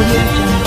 audio jungle.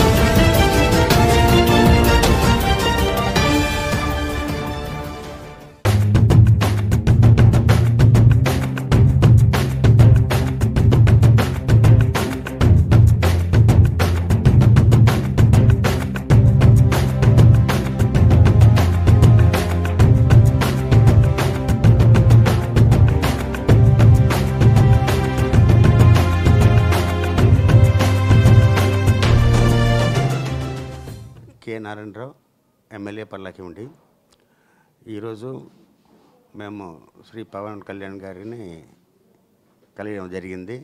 K Narayanarao MLA పల్లాకి ఉండి ఈరోజు మేము శ్రీ పవన్ కళ్యాణ్ గారిని కలియడం జరిగింది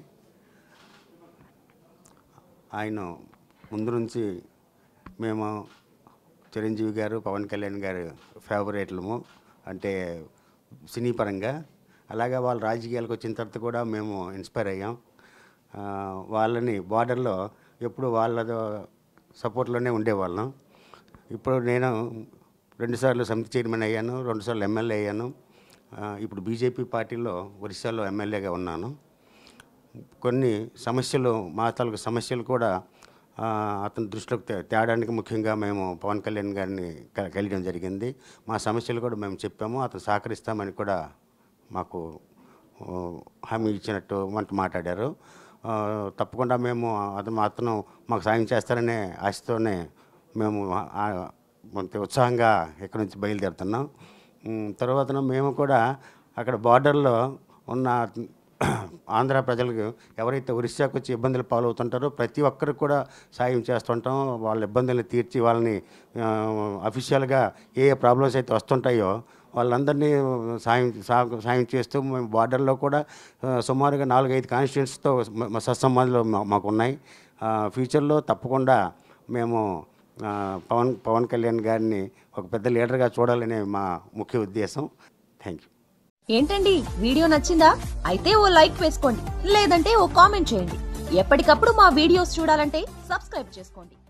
ఆయన ముందు నుంచి మేము చిరంజీవి గారు పవన్ కళ్యాణ్ గారు ఫేవరెట్లము అంటే సినీ పరంగా అలాగే వాళ్ళు రాజకీయాలకు వచ్చిన తర్వాత కూడా మేము ఇన్స్పైర్ అయ్యాం ఆ, వాళ్ళని బార్డర్లో ఎప్పుడు వాళ్ళ సపోర్ట్లోనే ఉండేవాళ్ళం ఇప్పుడు నేను రెండుసార్లు సమితి చైర్మన్ అయ్యాను రెండుసార్లు ఎమ్మెల్యే అయ్యాను ఆ, ఇప్పుడు బీజేపీ పార్టీలో ఒరిస్సాలో ఎమ్మెల్యేగా ఉన్నాను కొన్ని సమస్యలు మా తాలూకు సమస్యలు కూడా ఆ, అతని దృష్టిలోకి తే- తేడానికి ముఖ్యంగా మేము పవన్ కళ్యాణ్ గారిని క- కలియడం జరిగింది మా సమస్యలు కూడా మేము చెప్పాము అతను సహకరిస్తామని కూడా మాకు ఓ, హామీ ఇచ్చినట్టు వంట మాట్లాడారు ఆ, తప్పకుండా మేము అతను అతను మాకు సాయం చేస్తారనే ఆశతోనే మేము ఆ, కొంత ఉత్సాహంగా ఇక్కడి నుంచి బయలుదేరుతున్నాం ఉమ్, తర్వాత మేము కూడా అక్కడ బార్డర్లో ఉన్న ఆంధ్ర ప్రజలకు ఎవరైతే ఒరిస్సాకు వచ్చి ఇబ్బందులు పాలవుతుంటారో ప్రతి ఒక్కరికి కూడా సాయం చేస్తుంటాం వాళ్ళ ఇబ్బందులను తీర్చి వాళ్ళని అఫీషియల్గా ఏ ఏ ప్రాబ్లమ్స్ అయితే వస్తుంటాయో వాళ్ళందరినీ సాయం సా- సాయం చేస్తూ మేము బార్డర్లో కూడా ఆ, సుమారుగా నాలుగైదు కాన్స్టిట్యూన్స్తో సత్సంబంధాలు మా- మాకు ఉన్నాయి ఆ, ఫ్యూచర్లో తప్పకుండా మేము ఆ, పవన్ పవన్ కళ్యాణ్ గారిని ఒక పెద్ద లీడర్గా చూడాలనే మా ముఖ్య ఉద్దేశం థ్యాంక్ యూ ఏంటండి వీడియో నచ్చిందా అయితే ఓ లైక్ వేసుకోండి లేదంటే ఓ కామెంట్ చేయండి ఎప్పటికప్పుడు మా వీడియోస్ చూడాలంటే సబ్స్క్రైబ్ చేసుకోండి